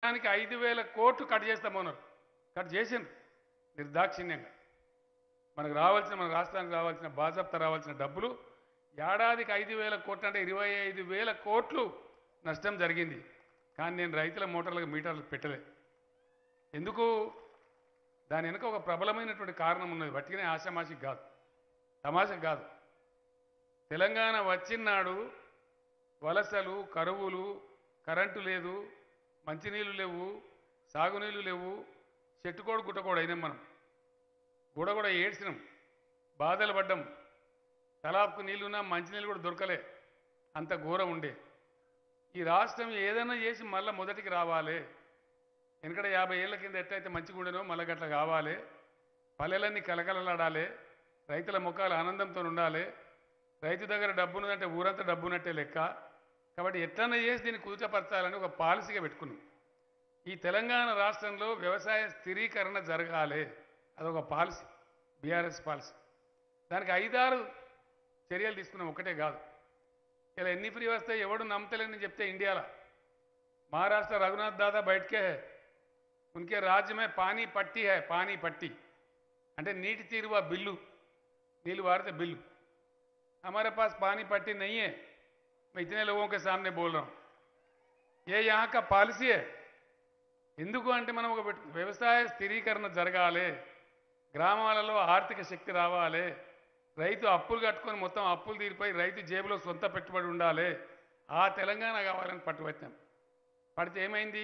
రాష్ట్రానికి ఐదు వేల కోట్లు కట్ చేస్తామన్నారు కట్ చేసిండ్రు నిర్దాక్షిణ్యంగా మనకు రావాల్సిన మన రాష్ట్రానికి రావాల్సిన బాజప్తా రావాల్సిన డబ్బులు ఏడాదికి ఐదు వేల కోట్లు అంటే ఇరవై ఐదు వేల కోట్లు నష్టం జరిగింది కానీ నేను రైతుల మోటార్లకు మీటర్లు పెట్టలే ఎందుకు దాని వెనుక ఒక ప్రబలమైనటువంటి కారణం ఉన్నది వట్టిగానే ఆశామాషి కాదు తమాష కాదు తెలంగాణ వచ్చినాడు వలసలు కరువులు కరెంటు లేదు మంచినీళ్ళు లేవు సాగునీళ్ళు లేవు చెట్టుకోడు గుట్టకోడు అయినాం మనం కూడా కూడా ఏడ్చినాం బాధలు పడ్డాం తలాపుకు నీళ్ళున్నా మంచినీళ్ళు కూడా దొరకలే అంత ఘోరం ఉండే ఈ రాష్ట్రం ఏదైనా చేసి మళ్ళీ మొదటికి రావాలి ఎందుకంటే యాభై ఏళ్ళ కింద ఎట్లయితే మంచిగా ఉండేనో మళ్ళీ గట్ల కావాలి పల్లెలన్నీ కలకలలాడాలి రైతుల ముఖాలు ఆనందంతో ఉండాలి రైతు దగ్గర డబ్బు ఉన్నదంటే ఊరంతా డబ్బు ఉన్నట్టే లెక్క కాబట్టి ఎట్లన్నా చేసి దీన్ని కుదుటపరచాలని ఒక పాలసీగా పెట్టుకున్నాం ఈ తెలంగాణ రాష్ట్రంలో వ్యవసాయ స్థిరీకరణ జరగాలి అదొక పాలసీ బీఆర్ఎస్ పాలసీ దానికి ఐదారు చర్యలు తీసుకున్నాం ఒకటే కాదు ఇలా ఎన్ని ఫ్రీ వస్తాయి ఎవడు నమ్మతలేని చెప్తే ఇండియాలో महाराष्ट्र रघुनाथ दादा बैठ के है उनके राज्य में पानी पट्टी है पानी पट्टी అంటే నీటి తీరువ బిల్లు నీళ్ళు వారితే బిల్లు हमारे पास पानी पट्टी नहीं है मैं इतने लोगों के सामने बोल रहा हूं ये यहाँ का పాలసీ है ఎందుకు అంటే మనం ఒక పెట్టు- వ్యవసాయ స్థిరీకరణ జరగాలి గ్రామాలలో ఆర్థిక శక్తి రావాలి రైతు అప్పులు కట్టుకొని మొత్తం అప్పులు తీరిపోయి రైతు జేబులో సొంత పెట్టుబడి ఉండాలి ఆ తెలంగాణ కావాలని పట్టుబట్టాం పడితే ఏమైంది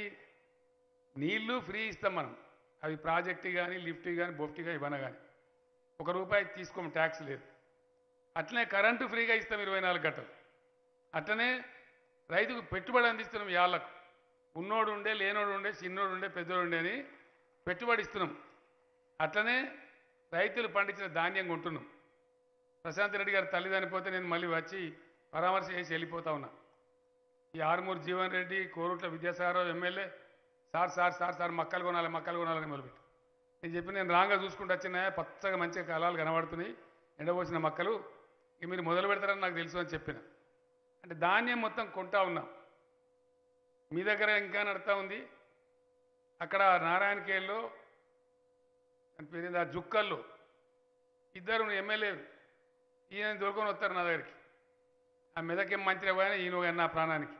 నీళ్లు ఫ్రీ ఇస్తాం మనం అవి ప్రాజెక్టు కానీ లిఫ్ట్ కానీ బొఫ్ట్ ఇవ్వన కానీ ఒక రూపాయి తీసుకోము ట్యాక్స్ లేదు అట్లనే కరెంటు ఫ్రీగా ఇస్తాం ఇరవై నాలుగు గంటలు అట్లనే రైతుకు పెట్టుబడి అందిస్తున్నాం యాళ్ళకు ఉన్నోడు ఉండే లేనోడు ఉండే చిన్నోడు ఉండే పెద్దోడు ఉండే అని పెట్టుబడి ఇస్తున్నాం అట్లనే రైతులు పండించిన ధాన్యం కొంటున్నాం ప్రశాంత్ రెడ్డి గారి తల్లి చనిపోతే నేను మళ్ళీ వచ్చి పరామర్శ చేసి వెళ్ళిపోతా ఉన్నా ఈ Armoor Jeevan Reddy Korutla Vidyasagar Rao MLA sir sir sir sir మక్కలు కొనాలి మక్కలు కొనాలని మొదలుపెట్టి నేను చెప్పి నేను రాంగా చూసుకుంటూ వచ్చిన పచ్చగా మంచిగా కళాలు కనబడుతున్నాయి ఎండబోసిన మక్కలు ఇక మీరు మొదలు పెడతారని నాకు తెలుసు అని చెప్పిన అంటే ధాన్యం మొత్తం కొంటా ఉన్నాం మీ దగ్గర ఇంకా నడుతూ ఉంది అక్కడ నారాయణకేల్లో అని పేరు ఆ జుక్కల్లో ఇద్దరు ఎమ్మెల్యేలు ఈయన దొరుకుని వస్తారు నా దగ్గరికి ఆ మెదకేం మంత్రి పోయినా ఈయన ఒక నా ప్రాణానికి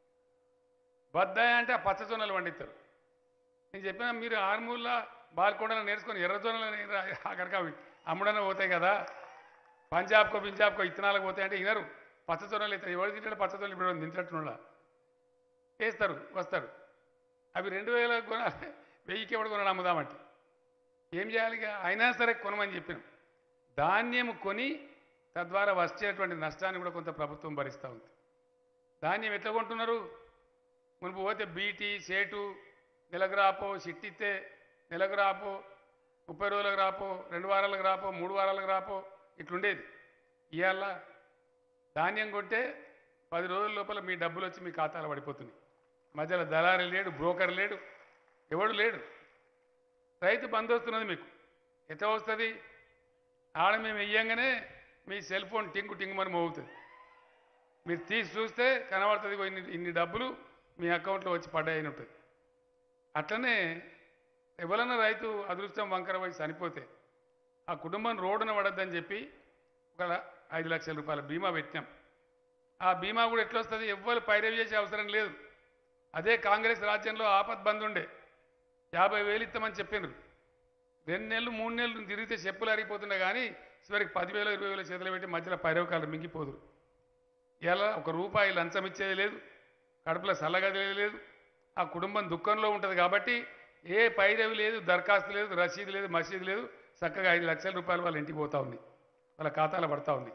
బద్దాయ అంటే ఆ పచ్చ జొన్నలు పండిస్తారు నేను చెప్పిన మీరు ఆర్మూర్లో బాల్కొండలో నేర్చుకొని ఎర్ర జొన్నలు అక్కడికి అవి అమ్ముడనే పోతాయి కదా పంజాబ్కో పంజాబ్కో ఇత్తనాలకు పోతాయి అంటే వినరు పచ్చ జొన్నలు ఇస్తారు ఎవరు తింటాడు పచ్చ జొన్నలు ఇప్పుడు తింటట్టున్నా వేస్తారు వస్తారు అవి రెండు వేల కొనాలి వెయ్యికి ఎవడు కొనడం అమ్ముదామంటే ఏం చేయాలి ఇక అయినా సరే కొనమని చెప్పినాం ధాన్యం కొని తద్వారా వచ్చేటువంటి నష్టాన్ని కూడా కొంత ప్రభుత్వం భరిస్తూ ఉంది ధాన్యం ఎట్లా కొంటున్నారు మునుపు పోతే బీటీ సేటు నెలకు రాపో సిట్టిస్తే నెలకు రాపో ముప్పై రోజులకు రాపో రెండు వారాలకు రాపో మూడు వారాలకు రాపో ఇట్లుండేది ఇవాళ ధాన్యం కొంటే పది రోజుల లోపల మీ డబ్బులు వచ్చి మీ ఖాతాలో పడిపోతున్నాయి మధ్యలో దళారి లేడు బ్రోకర్ లేడు ఎవడు లేడు రైతు బంద్ వస్తున్నది మీకు ఎట్లా వస్తుంది ఆడ మేము వెయ్యంగానే మీ సెల్ ఫోన్ టింగు టింగు మరి మోగుతుంది మీరు తీసి చూస్తే కనబడుతుంది ఇగో ఇన్ని ఇన్ని డబ్బులు మీ అకౌంట్లో వచ్చి పడ్డాయని ఉంటుంది అట్లనే ఎవరన్నా రైతు అదృష్టం వంకర పోయి చనిపోతే ఆ కుటుంబం రోడ్డున పడద్దని చెప్పి ఒక ఐదు లక్షల రూపాయల బీమా పెట్టినాం ఆ బీమా కూడా ఎట్లా వస్తుంది ఎవ్వరు పైరవి చేసే అవసరం లేదు అదే కాంగ్రెస్ రాజ్యంలో ఆపద్ బంద్ ఉండే యాభై వేలు ఇస్తామని చెప్పిండ్రు రెండు నెలలు మూడు నెలలు తిరిగితే చెప్పులు అరిగిపోతుండే కానీ చివరికి పదివేలు ఇరవై వేల చేతులు పెట్టి మధ్యలో పైరవకాలు మింగిపోదురు ఇలా ఒక రూపాయి లంచం ఇచ్చేది లేదు కడుపులో సల్లగది లేదు ఆ కుటుంబం దుఃఖంలో ఉంటుంది కాబట్టి ఏ పైరవి లేదు దరఖాస్తు లేదు రసీదు లేదు మసీదు లేదు చక్కగా ఐదు లక్షల రూపాయలు వాళ్ళ ఇంటికి పోతా ఉంది వాళ్ళ ఖాతాలో పడతా ఉంది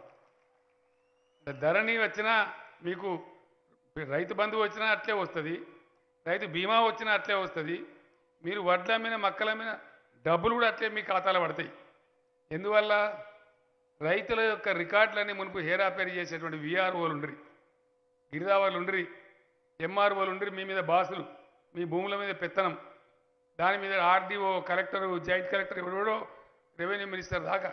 ధరణి వచ్చినా మీకు రైతు బంధువు వచ్చినా అట్లే వస్తుంది రైతు బీమా వచ్చినా అట్లే వస్తుంది మీరు వడ్ల మీద మక్కల మీద డబ్బులు కూడా అట్లే మీ ఖాతాలో పడతాయి ఎందువల్ల రైతుల యొక్క రికార్డులన్నీ మునుపు హేరాపేరు చేసేటువంటి విఆర్ఓలు ఉండ్రి గిరిదావాలు ఉండ్రి ఎంఆర్ఓలు ఉండ్రి మీ మీద బాసులు మీ భూముల మీద పెత్తనం దాని మీద ఆర్డీఓ కలెక్టర్ జాయింట్ కలెక్టర్ ఎవడో రెవెన్యూ మినిస్టర్ దాకా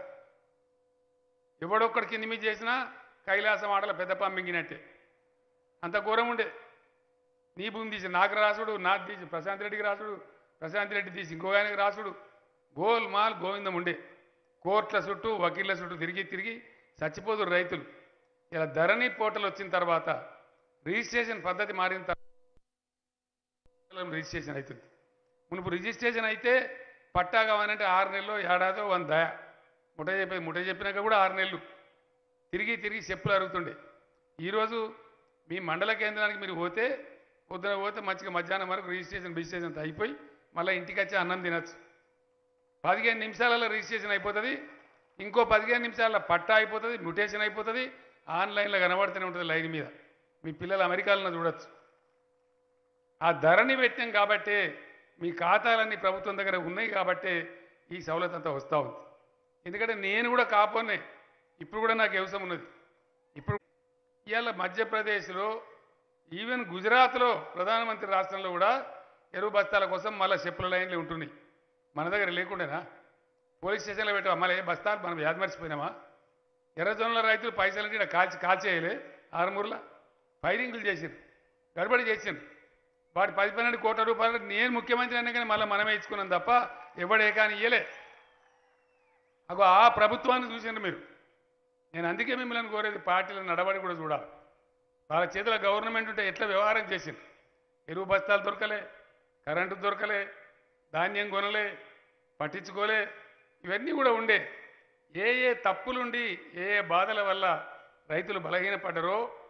ఎవడొక్కడికి కింది మీద చేసినా కైలాసం ఆటల పెద్ద మింగినట్టే అంత ఘోరం ఉండే నీ భూమి తీసి నాకు రాసుడు నాకు తీసి ప్రశాంత్ రెడ్డికి రాసుడు ప్రశాంత్ రెడ్డి తీసి ఇంకో ఆయనకి రాసుడు గోల్ మాల్ గోవిందం ఉండే కోర్టుల చుట్టూ వకీళ్ళ చుట్టూ తిరిగి తిరిగి చచ్చిపోదురు రైతులు ఇలా ధరణి పోర్టల్ వచ్చిన తర్వాత రిజిస్ట్రేషన్ పద్ధతి మారిన తర్వాత రిజిస్ట్రేషన్ అవుతుంది మునుపు రిజిస్ట్రేషన్ అయితే పట్టా కావాలంటే ఆరు నెలలు ఏడాదో వంద దయ ముఠ చెప్పేది ముఠ చెప్పినాక కూడా ఆరు నెలలు తిరిగి తిరిగి చెప్పులు అరుగుతుండే ఈరోజు మీ మండల కేంద్రానికి మీరు పోతే పొద్దున పోతే మంచిగా మధ్యాహ్నం వరకు రిజిస్ట్రేషన్ రిజిస్ట్రేషన్ అంతా అయిపోయి మళ్ళీ ఇంటికి వచ్చి అన్నం తినచ్చు పదిహేను నిమిషాలలో రిజిస్ట్రేషన్ అయిపోతుంది ఇంకో పదిహేను నిమిషాల పట్టా అయిపోతుంది మ్యూటేషన్ అయిపోతుంది ఆన్లైన్లో కనబడుతూనే ఉంటుంది లైన్ మీద మీ పిల్లలు అమెరికాలో చూడొచ్చు ఆ ధరని పెట్టాం కాబట్టే మీ ఖాతాలన్నీ ప్రభుత్వం దగ్గర ఉన్నాయి కాబట్టే ఈ సవలత్ అంతా వస్తూ ఉంది ఎందుకంటే నేను కూడా కాపోనే ఇప్పుడు కూడా నాకు వ్యవసాయం ఉన్నది ఇప్పుడు ఇవాళ మధ్యప్రదేశ్లో ఈవెన్ గుజరాత్లో ప్రధానమంత్రి రాష్ట్రంలో కూడా ఎరువు బస్తాల కోసం మళ్ళీ చెప్పుల లైన్లు ఉంటున్నాయి మన దగ్గర లేకుండానా పోలీస్ స్టేషన్లో పెట్టావా మళ్ళీ ఏ బస్తాలు మనం వ్యాధి మర్చిపోయినామా ఎర్రజొన్నల రైతులు పైసలు అంటే కాల్చి కాల్చేయలే ఆరుమూరులా ఫైరింగ్లు చేసిండ్రు గడబడి చేసిండ్రు వాటి పది పన్నెండు కోట్ల రూపాయలు నేను ముఖ్యమంత్రి అయినా కానీ మళ్ళీ మనమే ఇచ్చుకున్నాం తప్ప ఎవడే కానీ ఇయ్యలే అగో ఆ ప్రభుత్వాన్ని చూసిండ్రు మీరు నేను అందుకే మిమ్మల్ని కోరేది పార్టీల నడవడి కూడా చూడాలి వాళ్ళ చేతిలో గవర్నమెంట్ ఉంటే ఎట్లా వ్యవహారం చేసింది ఎరువు బస్తాలు దొరకలే కరెంటు దొరకలే ధాన్యం కొనలే పట్టించుకోలే ఇవన్నీ కూడా ఉండే ఏ ఏ తప్పులుండి ఏ ఏ బాధల వల్ల రైతులు బలహీనపడ్డారో